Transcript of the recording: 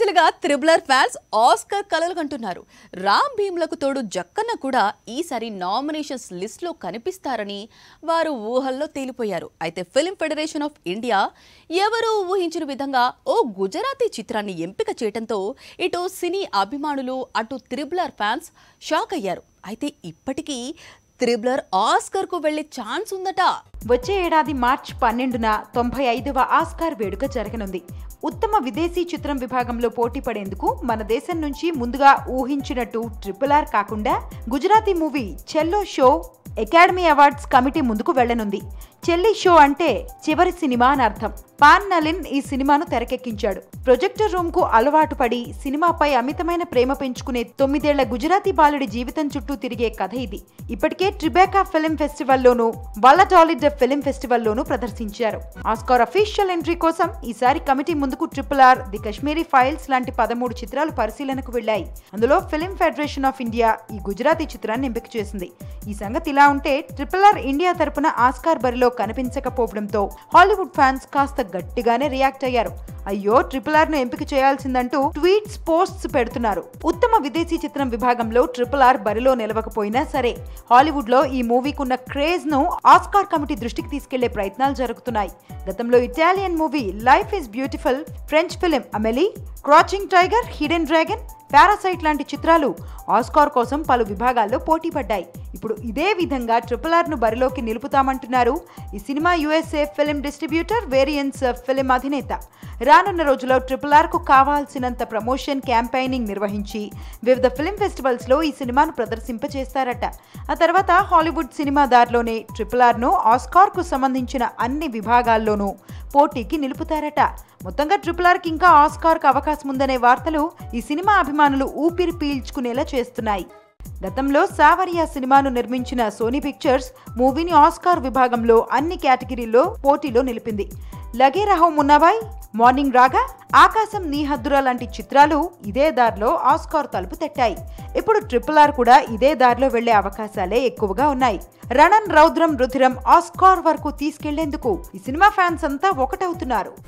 రోజులుగా triple R fans Oscar కలలు కంటున్నారు రామ్ భీమ్లకు తోడు జక్కన్న కూడా ఈసారి నామినేషన్స్ లిస్ట్లో కనిపిస్తారని వారు ఊహల్లో తేలిపోయారు అయితే ఫిల్మ్ ఫెడరేషన్ ఆఫ్ ఇండియా ఎవరూ ఊహించిన విధంగా ఓ గుజరాతీ చిత్రాన్ని ఎంపిక చేయడంతో ఇటు సినీ అభిమానులు అటు త్రిబులర్ ఫ్యాన్స్ షాక్ అయ్యారు అయితే ఇప్పటికీ త్రిబులర్ ఆస్కర్కు వెళ్లే ఛాన్స్ ఉందట వచ్చే ఏడాది మార్చ్ పన్నెండున తొంభై ఐదవ ఆస్కార్ వేడుక జరగనుంది ఉత్తమ విదేశీ చిత్రం విభాగంలో పోటీ పడేందుకు మన దేశం నుంచి ముందుగా ఊహించినట్టు ట్రిపుల్ ఆర్ కాకుండా Gujarati movie Chhello show Academy Awards committee ముందుకు వెళ్లనుంది చెల్లి షో అంటే చివరి సినిమా అని అర్థం పాన్ నలిన్ ఈ సినిమాను తెరకెక్కించాడు ప్రొజెక్టర్ రూమ్ కు అలవాటు పడి సినిమాపై అమితమైన ప్రేమ పెంచుకునే తొమ్మిదేళ్ల గుజరాతీ బాలుడి జీవితం చుట్టూ తిరిగే కథ ఇది ఇప్పటికే ట్రిబేకా ఫిల్మ్ ఫెస్టివల్లోనూ వల్లటాలిడ్ ఫిల్మ్ ఫెస్టివల్లోనూ ప్రదర్శించారు ఆస్కార్ అఫీషియల్ ఎంట్రీ కోసం ఈసారి కమిటీ ముందుకు triple R the Kashmiri files లాంటి పదమూడు చిత్రాలు పరిశీలనకు వెళ్లాయి అందులో ఫిల్మ్ ఫెడరేషన్ ఆఫ్ ఇండియా ఈ గుజరాతీ చిత్రాన్ని ఎంపిక చేసింది ఈ సంగతి ఇలా ఉంటే ట్రిపుల్ ఆర్ ఇండియా తరపున ఆస్కార్ బరిలో కనిపించకపోవడంతో హాలీవుడ్ ఫ్యాన్స్ కాస్త గట్టిగానే రియాక్ట్ అయ్యారు అయ్యో ట్రిపుల్ ఆర్ ను ఎంపిక చేయాల్సిందంటూ ట్వీట్స్ పోస్ట్స్ పెడుతున్నారు ఉత్తమ విదేశీ చిత్రం విభాగంలో ట్రిపుల్ ఆర్ బరిలో నిలవకపోయినా సరే హాలీవుడ్ లో ఈ మూవీకి ఉన్న క్రేజ్ ను ఆస్కార్ కమిటీ దృష్టికి తీసుకెళ్లే ప్రయత్నాలు జరుగుతున్నాయి గతంలో Italian movie life is beautiful French film Amelie crouching tiger hidden dragon parasite లాంటి చిత్రాలు ఆస్కార్ కోసం పలు విభాగాల్లో పోటీ పడ్డాయి ఇప్పుడు ఇదే విధంగా ట్రిపుల్ ఆర్ ను బరిలోకి నిలుపుతామంటున్నారు ఈ cinema USA film distributor Variance film అధినేత రానున్న రోజుల్లో ట్రిపుల్ ఆర్ కు కావాల్సినంత ప్రమోషన్ క్యాంపెయినింగ్ నిర్వహించి వివిధ ఫిలిం ఫెస్టివల్స్ లో ఈ సినిమాను ప్రదర్శింపచేస్తారట ఆ తర్వాత హాలీవుడ్ సినిమా దారిలోనే ట్రిపుల్ ఆర్ ను ఆస్కార్ కు సంబంధించిన అన్ని విభాగాల్లోనూ పోటీకి నిలుపుతారట మొత్తంగా ట్రిపుల్ ఆర్కి ఇంకా ఆస్కార్కు అవకాశం ఉందనే వార్తలు ఈ సినిమా అభిమానులు ఊపిరి పీల్చుకునేలా చేస్తున్నాయి గతంలో సావరియా సినిమాను నిర్మించిన సోనీ పిక్చర్స్ మూవీని ఆస్కార్ విభాగంలో అన్ని కేటగిరీల్లో పోటీలో నిలిపింది లగే రహో మున్నాబాయ్ మార్నింగ్ రాగా ఆకాశం నీ హద్దురా లాంటి చిత్రాలు ఇదే దారిలో ఆస్కార్ తలుపు తట్టాయి ఇప్పుడు ట్రిపుల్ ఆర్ కూడా ఇదే దారిలో వెళ్లే అవకాశాలే ఎక్కువగా ఉన్నాయి రణన్ రౌద్రం రుధిరం ఆస్కార్ వరకు తీసుకెళ్లేందుకు ఈ సినిమా ఫ్యాన్స్ అంతా ఒకటవుతున్నారు